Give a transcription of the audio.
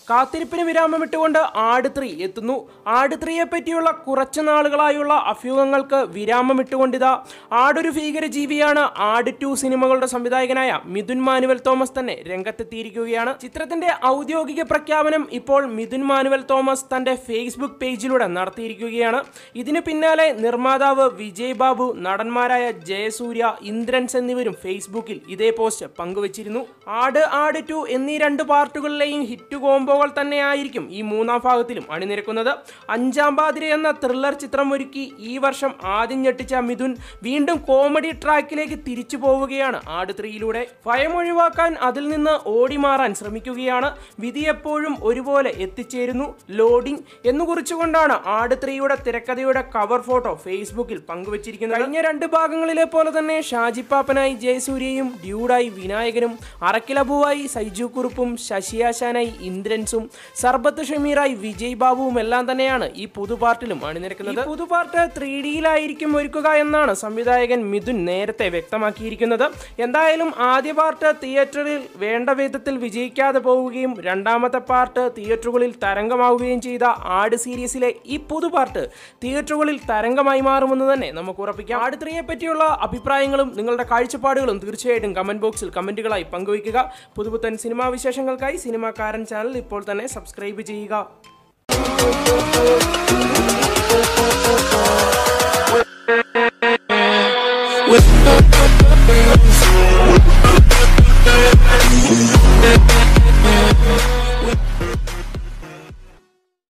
കാത്തിരിപ്പിന് വിരാമമിട്ടുകൊണ്ട് ആട് ത്രീ എത്തുന്നു ആട് ത്രീയെ പറ്റിയുള്ള കുറച്ചു നാളുകളായുള്ള അഭ്യൂഹങ്ങൾക്ക് വിരാമമിട്ടുകൊണ്ടിതാ ആടൊരു ഭീകര ജീവിയാണ് ആട് ടു സിനിമകളുടെ സംവിധായകനായ മിഥുൻ മാനുവൽ തോമസ് തന്നെ രംഗത്തെത്തിയിരിക്കുകയാണ് ചിത്രത്തിന്റെ ഔദ്യോഗിക പ്രഖ്യാപനം ഇപ്പോൾ മിഥുൻ മാനുവൽ തോമസ് തന്റെ ഫേസ്ബുക്ക് പേജിലൂടെ നടത്തിയിരിക്കുകയാണ് ഇതിനു പിന്നാലെ നിർമ്മാതാവ് വിജയ് ബാബു നടന്മാരായ ജയസൂര്യ ഇന്ദ്രൻസ് എന്നിവരും ഫേസ്ബുക്കിൽ ഇതേ പോസ്റ്റ് പങ്കുവച്ചിരുന്നു ആട് ആട് ടു എന്നീ രണ്ട് പാർട്ടുകളിലെയും ഹിറ്റ് കോംബോകൾ തന്നെയായിരിക്കും ഈ മൂന്നാം ഭാഗത്തിലും അണിനിരക്കുന്നത് അഞ്ചാം പാതിര എന്ന ത്രില്ലർ ചിത്രം ഒരുക്കി ഈ വർഷം ആദ്യം ഞെട്ടിച്ച മിഥുൻ വീണ്ടും കോമഡി ട്രാക്കിലേക്ക് തിരിച്ചു പോവുകയാണ് ആട് ത്രീയിലൂടെ ഭയം ഒഴിവാക്കാൻ അതിൽ നിന്ന് ഓടി മാറാൻ ശ്രമിക്കുകയാണ് വിധി എപ്പോഴും ഒരുപോലെ എത്തിച്ചേരുന്നു ലോഡിംഗ് എന്ന് കുറിച്ചുകൊണ്ടാണ് ആട് ത്രീയുടെ തിരക്കഥയുടെ കവർ ഫോട്ടോ ഫേസ്ബുക്കിൽ പങ്കുവച്ചിരിക്കുന്നത് കഴിഞ്ഞ രണ്ട് ഭാഗങ്ങളിലെ പോലെ തന്നെ ഷാജിപ്പാപ്പനായി ജയസൂര്യയും ഡ്യൂഡായി വിനായകനും അറക്കിലബുവായി സൈജു കുറുപ്പും ശശിയാശാനായി ഇന്ദ്രൻസും സർബത്ത് ഷമീറായി വിജയ് ബാബുവും എല്ലാം തന്നെയാണ് ഈ പുതു പാർട്ടിലും അണിനിരക്കുന്നത് ഈ പുതു പാർട്ട് ത്രീ ഡിയിലായിരിക്കും ഒരുക്കുക എന്നാണ് സംവിധായകൻ മിഥുൻ നേരത്തെ വ്യക്തമാക്കിയിരിക്കുന്നത് എന്തായാലും ആദ്യ പാർട്ട് തിയേറ്ററിൽ വേണ്ട വിധത്തിൽ വിജയിക്കാതെ പോവുകയും രണ്ടാമത്തെ പാർട്ട് തിയേറ്ററുകളിൽ തരംഗമാവുകയും ചെയ്ത ആട് സീരീസിലെ ഈ പുതു പാർട്ട് തിയേറ്ററുകളിൽ തരംഗമായി മാറുമെന്ന് തന്നെ നമുക്ക് ഉറപ്പിക്കാം ആട് ത്രീയെ പറ്റിയുള്ള അഭിപ്രായങ്ങളും നിങ്ങളുടെ കാഴ്ചപ്പാടുകളും തീർച്ചയായിട്ടും കമന്റ് ബോക്സിൽ കമന്റുകളായി പങ്കുവയ്ക്കുക പുതുപുത്തൻ സിനിമാ വിശേഷങ്ങൾക്കായി സിനിമാക്കാരൻ ചാനൽ ഇപ്പോൾ തന്നെ സബ്സ്ക്രൈബ് ചെയ്യുക